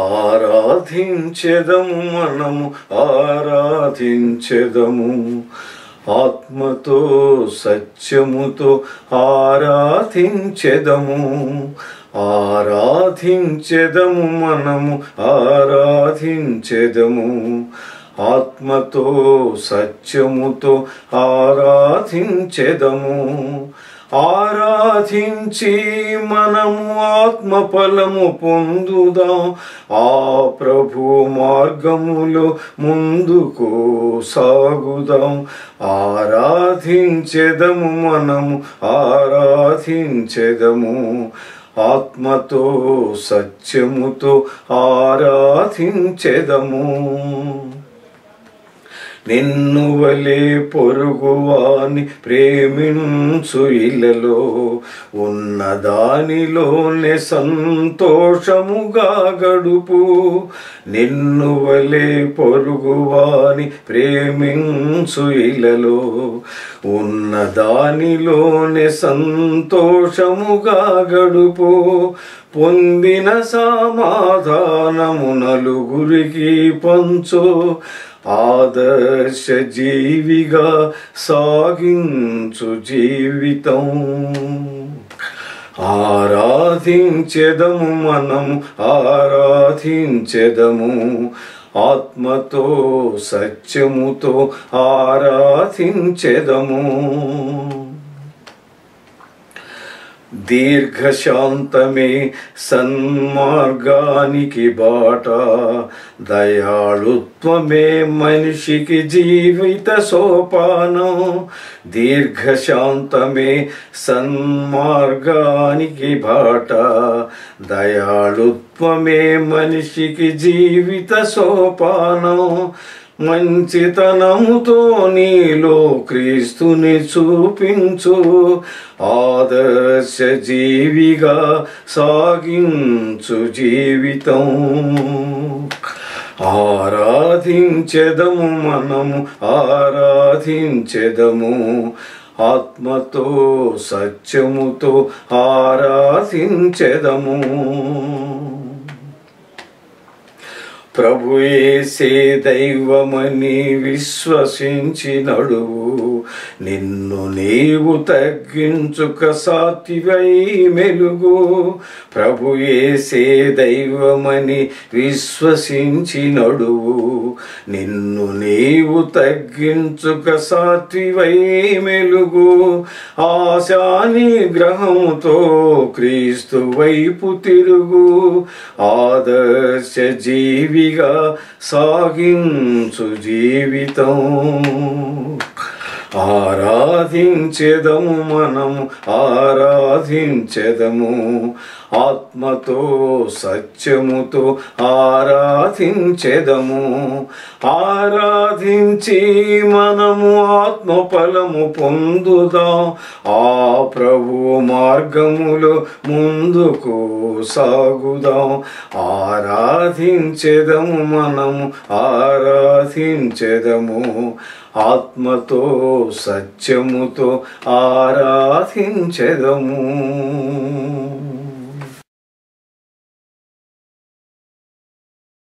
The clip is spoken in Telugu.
ఆరాధించెదము మనము ఆరాధించెదము ఆత్మతో సత్యముతో ఆరాధించెదము ఆరాధించెదము మనము ఆరాధించెదము ఆత్మతో సత్యముతో ఆరాధించెదము ఆరాధించి మనము ఆత్మ ఫలము పొందుదాం ఆ ప్రభు మార్గములో ముందుకు సాగుదాం ఆరాధించెదము మనము ఆరాధించెదము ఆత్మతో సత్యముతో ఆరాధించెదము నిన్ను వలే పొరుగువాని ప్రేమించు ఇలలో ఉన్న దానిలోనే సంతోషముగా గడుపు నిన్ను వలే పొరుగువాని ప్రేమించు ఇలలో ఉన్న దానిలోనే సంతోషముగా గడుపు పొందిన సమాధానము నలుగురికి పంచు ఆదర్శ జీవిగా సాగించు జీవితం ఆరాధించెదము మనము ఆరాధించెదము ఆత్మతో సత్యముతో ఆరాధించెదము దీర్ఘశాంతమే సన్మార్గానికి బాట దయాళుత్వమే మనిషికి జీవిత సోపానం దీర్ఘశాంతమే సన్మార్గానికి బాట దయాళుత్వమే మనిషికి జీవిత సోపానం మంచితనముతో నీలో క్రీస్తుని చూపించు ఆదర్శ జీవిగా సాగించు జీవితం ఆరాధించెదము మనము ఆరాధించెదము ఆత్మతో సత్యముతో ఆరాధించెదము ప్రభుయేసే దైవమని విశ్వసించి నడువు నిన్ను నీవు తగ్గించుక సాత్వివై మెలుగు ప్రభుయేసే దైవమని విశ్వసించి నడువు నిన్ను నీవు తగ్గించుక సాత్వివై మెలుగు ఆశాని గ్రహముతో క్రీస్తు వైపు తిరుగు ఆదర్శ జీవిగా సాగించు జీవితం ఆరాధించెదము మనము ఆరాధించెదము ఆత్మతో సత్యముతో ఆరాధించెదము ఆరాధించి మనము ఆత్మ ఫలము పొందుదాం ఆ ప్రభు మార్గములో ముందుకు సాగుదాం ఆరాధించెదము మనము ఆరాధించెదము ఆత్మతో సత్యముతో ఆరాధించెదము